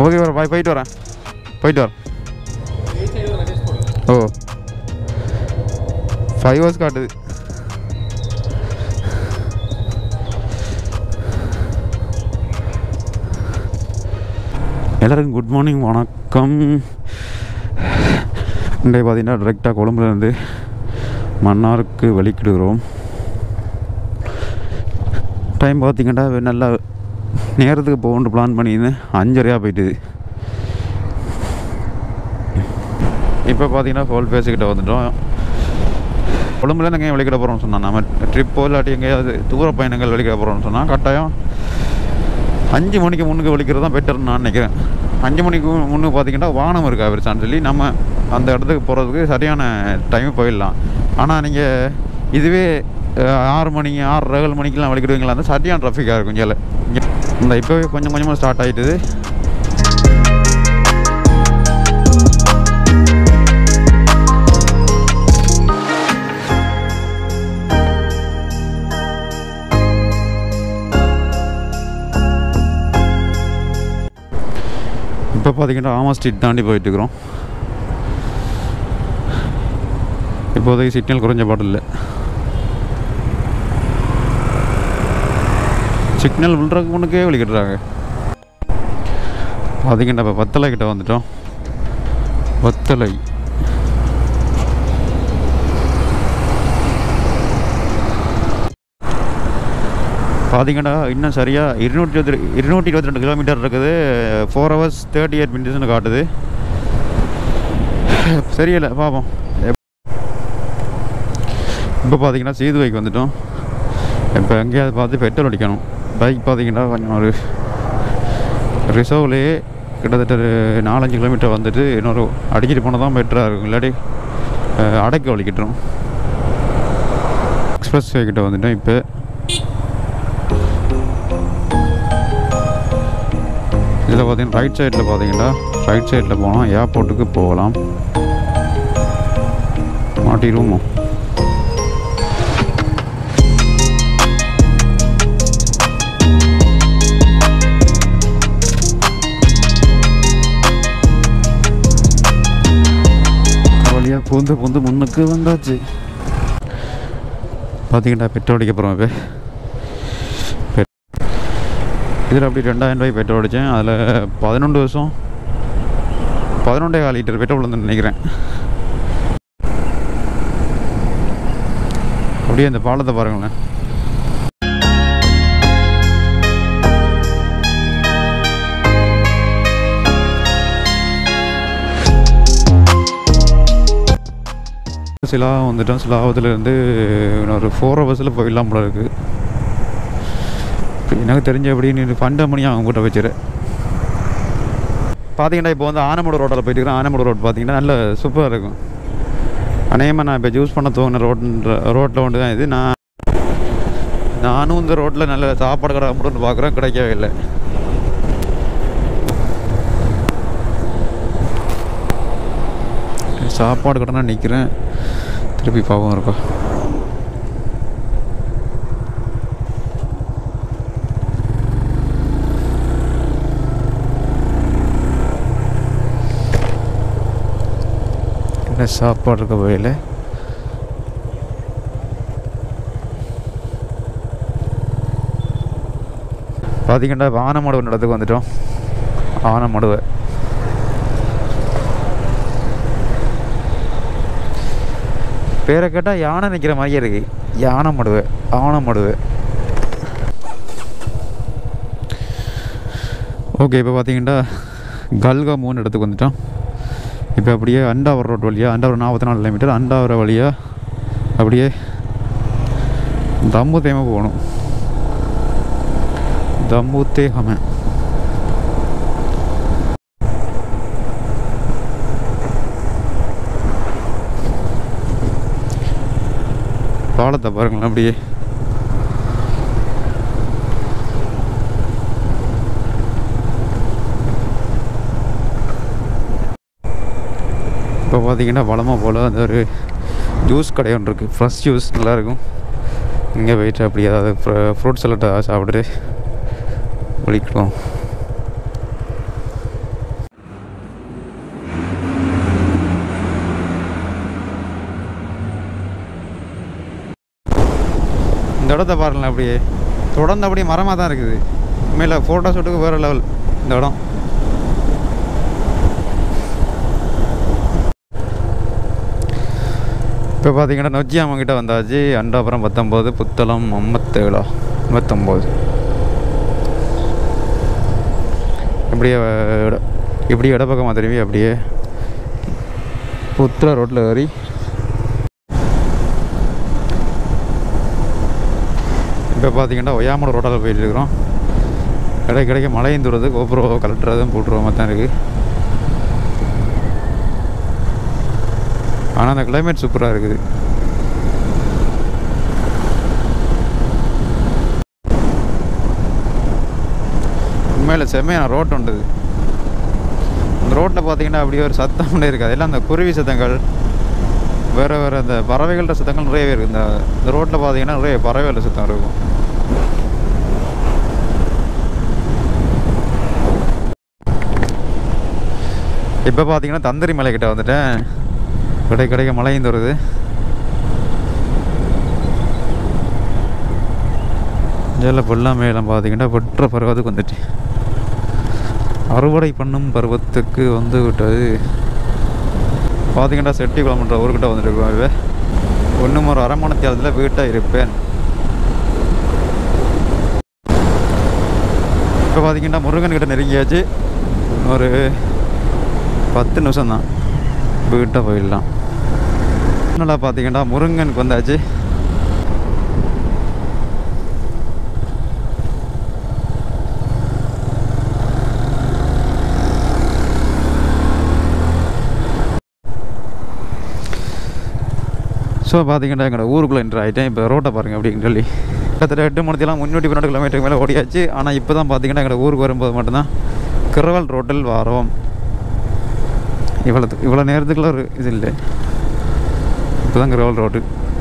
okay வர பாய் போயிட்டு வரேன் போயிட்டு வரேன் ஓ ஃபைவ் ஹவர்ஸ் காட்டுது எல்லாருக்கும் குட் மார்னிங் வணக்கம் இன்றைய பார்த்தீங்கன்னா டிரெக்டாக கொழும்புலேருந்து மன்னாருக்கு வெளிக்கிடுகிறோம் டைம் பார்த்தீங்கன்னா நல்லா நேரத்துக்கு போகணுன்னு பிளான் பண்ணியிருந்தேன் அஞ்சரையாக போயிட்டுது இப்போ பார்த்தீங்கன்னா ஹோல் பேஸுக்கிட்ட வந்துட்டோம் கொழும்புல எங்கேயும் வெளிக்கிட போகிறோம்னு சொன்னான் நம்ம ட்ரிப்போ இல்லாட்டி எங்கேயாவது தூர பயணங்கள் வெளிக்கிட போகிறோம்னு சொன்னால் கட்டாயம் அஞ்சு மணிக்கு முன்னுக்கு வெளிக்கிறது தான் பெட்டர்னு நான் நினைக்கிறேன் அஞ்சு மணிக்கு முன்னுக்கு பார்த்தீங்கன்னா வானம் இருக்கா பெருசான்னு சொல்லி நம்ம அந்த இடத்துக்கு போகிறதுக்கு சரியான டைம் போயிடலாம் ஆனால் நீங்கள் இதுவே அஹ், ஆறு மணி ஆறு ஏழு மணிக்கெலாம் வெளிக்கிடுவீங்களா இருந்தால் சரியான ட்ராஃபிக்காக இருக்கும் இங்கே இங்கே இந்த இப்போவே கொஞ்சம் கொஞ்சமாக ஸ்டார்ட் ஆகிட்டுது இப்போ பார்த்தீங்கன்னா ஆமா ஸ்ட்ரீட் தாண்டி போயிட்டு இருக்கிறோம் இப்போதைக்கு சிக்னல் குறைஞ்ச பாட்டு இல்லை சிக்னல் விழுறதுக்கு முன்னுக்கே வலிக்கிட்டுறாங்க பார்த்தீங்கன்னா இப்போ வத்தலை கிட்ட வந்துட்டோம் வத்தலை பார்த்தீங்கன்னா இன்னும் சரியாக இருநூற்றி இருபத்தி இருநூற்றி இருபத்தி ரெண்டு கிலோமீட்டர் இருக்குது ஃபோர் ஹவர்ஸ் தேர்ட்டி எயிட் மினிட்ஸ்னு காட்டுது சரியில்லை பார்ப்போம் இப்போ பார்த்தீங்கன்னா சீதுவைக்கு வந்துட்டோம் இப்போ எங்கேயாவது பார்த்து பெட்ரோல் அடிக்கணும் பைக் பார்த்தீங்கன்னா கொஞ்சம் ஒரு ரிசர்வ்லேயே கிட்டத்தட்ட ஒரு நாலஞ்சு கிலோமீட்டர் வந்துட்டு இன்னொரு அடிக்கிட்டு போனால் தான் பெட்டராக இருக்கும் இல்லாட்டி அஹ், அடைக்க வலிக்கிட்டுரும் எக்ஸ்பிரஸ் வே கிட்ட வந்துட்டோம் இப்போ இதில் பார்த்தீங்கன்னா ரைட் சைடில் பார்த்தீங்கன்னா ரைட் சைடில் போனால் ஏர்போர்ட்டுக்கு போகலாம் மாட்டிடுவோமோ வழியாக பூந்து பூந்து முன்னுக்கு வந்தாச்சு பார்த்தீங்கன்னா பெட்ரோல் அடிக்க போகிறோம் இப்போ இதில் அப்படி ரெண்டாயிரம் ரூபாய் பெட்ரோல் அடித்தேன் அதில் பதினொன்று வருஷம் பதினொன்றே கால் லிட்டர் பெட்ரோல் வந்து நினைக்கிறேன் அப்படியே இந்த பாலத்தை பாருங்களேன் சிலா வந்துட்டோம் சிலாவத்துலேருந்து ஒரு ஃபோர் ஹவர்ஸில் போயிடலாம் போல இருக்குது எனக்கு தெரிஞ்சபடி நீ பன்னெண்டு மணி அவங்க கூட்ட வச்சிரு பார்த்தீங்கன்னா இப்போ வந்து ஆனமடு ரோட்டில் போயிட்டு இருக்கிறேன் ஆனமடு ரோட் பார்த்தீங்கன்னா நல்ல சூப்பராக இருக்கும் அநேகமாக நான் இப்போ யூஸ் பண்ண தோணுன ரோட்ன்ற ரோட்டில் ஒன்று தான் இது நான் நானும் இந்த ரோட்டில் நல்ல சாப்பாடு கடை மட்டும் பார்க்குறேன் கிடைக்கவே இல்லை சாப்பாடு கடைனா நிற்கிறேன் திருப்பி பாவம் இருக்கா என்ன சாப்பாடு இருக்க வழியில் பார்த்தீங்கன்னா இப்போ ஆனமடுவை இடத்துக்கு வந்துட்டோம் ஆனமடுவை பேரை கேட்டால் யானை நிற்கிற மாதிரியே இருக்கு யானை மடுவை ஆனை மடுவை ஓகே இப்போ பார்த்தீங்கன்னா கல்கா மூணு இடத்துக்கு வந்துட்டோம் இப்போ அப்படியே அண்டாவரம் ரோட் வழியாக அண்டாவரம் நாற்பத்தி நாலு கிலோமீட்டர் அண்டாவரம் வழியாக அப்படியே தம்மு தேம போகணும் தம்மு தேகம பாலத்தை பாருங்களேன் அப்படியே இப்போ பார்த்தீங்கன்னா பழமாக போல் அந்த ஒரு ஜூஸ் கடை ஒன்று இருக்குது ஃப்ரெஷ் ஜூஸ் நல்லாயிருக்கும் இங்கே போயிட்டு அப்படி ஏதாவது ஃப்ரூட் சலட்டை சாப்பிட்டுட்டு ஒழிக்கலாம் இடத்த பாருங்களேன் அப்படியே தொடர்ந்து அப்படியே மரமாக தான் இருக்குது உண்மையில் ஃபோட்டோ ஷூட்டுக்கு வேறு லெவல் இந்த இடம் இப்போ பார்த்தீங்கன்னா நொச்சியாம கிட்ட வந்தாச்சு அண்டாபுரம் பத்தொம்போது புத்தளம் ஐம்பத்தேழா ஐம்பத்தொம்போது இப்படியே இட- இப்படி இடப்பக்கமாக திரும்பி அப்படியே புத்திர ரோட்டில் ஏறி இப்போ பார்த்தீங்கன்னா ஒய்யாமூடு ரோட்டால் போயிட்டு இருக்கிறோம் கிடைக்க கிடைக்க மழையும் தூரது கோபுரோ கலட்டுறதும் போட்டுருவோம் தான் இருக்குது ஆனால் அந்த கிளைமேட் சூப்பராக இருக்குது உண்மையில் செம்மையான ரோட் உண்டு அந்த ரோட்டில் பார்த்தீங்கன்னா அப்படியே ஒரு சத்தம் கூட இருக்காது எல்லாம் அந்த குருவி சத்தங்கள் வேறு வேறு அந்த பறவைகளோட சத்தங்கள் நிறையவே இருக்குது இந்த இந்த ரோட்டில் பார்த்தீங்கன்னா நிறைய பறவைகளோட சத்தம் இருக்கும் இப்போ பார்த்தீங்கன்னா தந்தரி மலை கிட்ட வந்துட்டேன் கிடை கிடைக்க மழையும் தருது இதில் ஃபுல்லாக மேலம் பார்த்தீங்கன்னா வெற்ற பருவத்துக்கு வந்துட்டு அறுவடை பண்ணும் பருவத்துக்கு வந்து விட்டது பார்த்தீங்கன்னா செட்டி குளம்ன்ற ஊருக்கிட்ட வந்துட்டு இவ ஒன்றும் ஒரு அரை மணி தேரத்தில் வீட்டாக இருப்பேன் இப்போ பார்த்தீங்கன்னா முருகன் கிட்ட நெருங்கியாச்சு ஒரு பத்து நிமிஷம் தான் வீட்டை போயிடலாம் நல்லா பார்த்தீங்கன்னா முருங்கனுக்கு வந்தாச்சு ஸோ பார்த்தீங்கன்னா எங்களோட ஊருக்குள்ளே என்ட்ரு ஆகிட்டேன் இப்போ ரோட்டை பாருங்கள் அப்படின்னு சொல்லி கிட்டத்தட்ட எட்டு மணிக்கெல்லாம் முன்னூற்றி பன்னெண்டு கிலோமீட்டருக்கு மேலே ஓடியாச்சு ஆனால் இப்போ தான் பார்த்தீங்கன்னா எங்களோட ஊருக்கு வரும்போது மட்டும்தான் கிரவல் ரோட்டில் வாரோம் இவ்வளோ இவ்வளோ நேரத்துக்குள்ள ஒரு இது இல்லை இப்போ தான் கிரவல் ரோடு